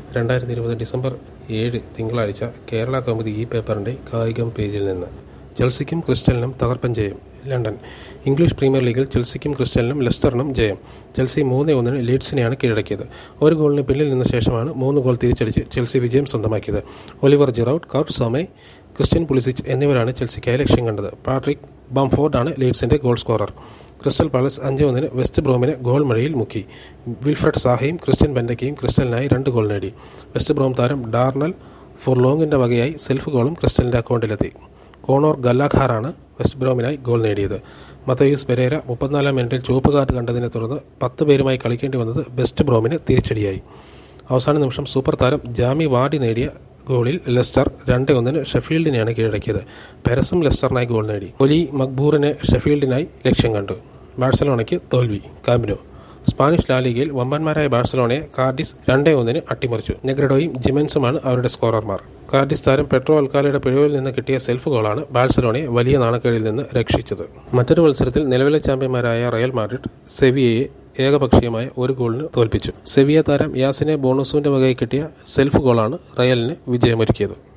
രണ്ടായിരത്തി ഇരുപത് ഡിസംബർ ഏഴ് തിങ്കളാഴ്ച കേരള കൗമുദി ഈ പേപ്പറിന്റെ കായികം പേജിൽ നിന്ന് ചെൽസിക്കും ക്രിസ്റ്റലിനും തകർപ്പൻ ജയം ലണ്ടൻ ഇംഗ്ലീഷ് പ്രീമിയർ ലീഗിൽ ചെൽസിക്കും ക്രിസ്റ്റലിനും ലെസ്റ്ററിനും ജയം ചെൽസി മൂന്ന് ഒന്നിന് ലീഡ്സിനെയാണ് കീഴടക്കിയത് ഒരു ഗോളിന് പിന്നിൽ നിന്ന ശേഷമാണ് മൂന്ന് ഗോൾ തിരിച്ചടിച്ച് ചെൽസി വിജയം സ്വന്തമാക്കിയത് Olivier Giroud Kurt Zouma Christian Pulisic എന്നിവരാണ് ചെൽസിക്കായി ലക്ഷ്യം കണ്ടത് പാട്രിക് ബംഫോർഡാണ് ലീഡ്സിന്റെ ഗോൾ സ്കോറർ ക്രിസ്റ്റൽ പാലസ് അഞ്ച് ഒന്നിന് വെസ്റ്റ് ബ്രോമിനെ ഗോൾ മഴയിൽ മുക്കി വിൽഫ്രഡ് സാഹയും ക്രിസ്ത്യൻ ബെൻഡയ്ക്കയും ക്രിസ്റ്റലിനായി രണ്ട് ഗോൾ നേടി വെസ്റ്റ് ബ്രോം താരം ഡാർണൽ ഫുർലോങ്ങിന്റെ വകയായി സെൽഫ് ഗോളും ക്രിസ്റ്റലിന്റെ അക്കൗണ്ടിലെത്തി കോണോർ ഗല്ലാഖാറാണ് വെസ്റ്റ് ബ്രോമിനായി ഗോൾ നേടിയത് മത്തയൂസ് പെരേര മുപ്പത്തിനാലാം മിനിറ്റിൽ ചുവപ്പ് കാർഡ് കണ്ടതിനെ തുടർന്ന് പത്ത് പേരുമായി കളിക്കേണ്ടി വന്നത് വെസ്റ്റ് ബ്രോമിന് തിരിച്ചടിയായി അവസാന നിമിഷം സൂപ്പർ താരം ജാമി വാർഡി നേടിയ ഗോളിൽ ലെസ്റ്റർ രണ്ട് ഒന്നിന് ഷെഫീൽഡിനെയാണ് കീഴടക്കിയത് പെരസും ലെസ്റ്ററിനായി ഗോൾ നേടി ഒലി മക്ബൂറിനെ ഷെഫീൽഡിനായി ലക്ഷ്യം കണ്ടു ബാഴ്സലോണയ്ക്ക് തോൽവി കാമിനോ സ്പാനിഷ് ലാലിഗയിൽ വമ്പന്മാരായ ബാഴ്സലോണയെ കാർഡിസ് രണ്ടേ ഒന്നിന് അട്ടിമറിച്ചു നെഗ്രഡോയും ജിമെൻസുമാണ് അവരുടെ സ്കോറർമാർ കാർഡിസ് താരം പെട്രോ അൽക്കാലയുടെ പിഴവിൽ നിന്ന് കിട്ടിയ സെൽഫ് ഗോളാണ് ബാഴ്സലോണയെ വലിയ നാണക്കേടിൽ നിന്ന് രക്ഷിച്ചത് മറ്റൊരു മത്സരത്തിൽ നിലവിലെ ചാമ്പ്യന്മാരായ റയൽ മാഡ്രിഡ് സെവിയയെ ഏകപക്ഷീയമായ ഒരു ഗോളിന് തോൽപ്പിച്ചു സെവിയ താരം യാസിനെ ബോണസുവിന്റെ വകയിൽ കിട്ടിയ സെൽഫ് ഗോളാണ് റയലിന് വിജയമൊരുക്കിയത്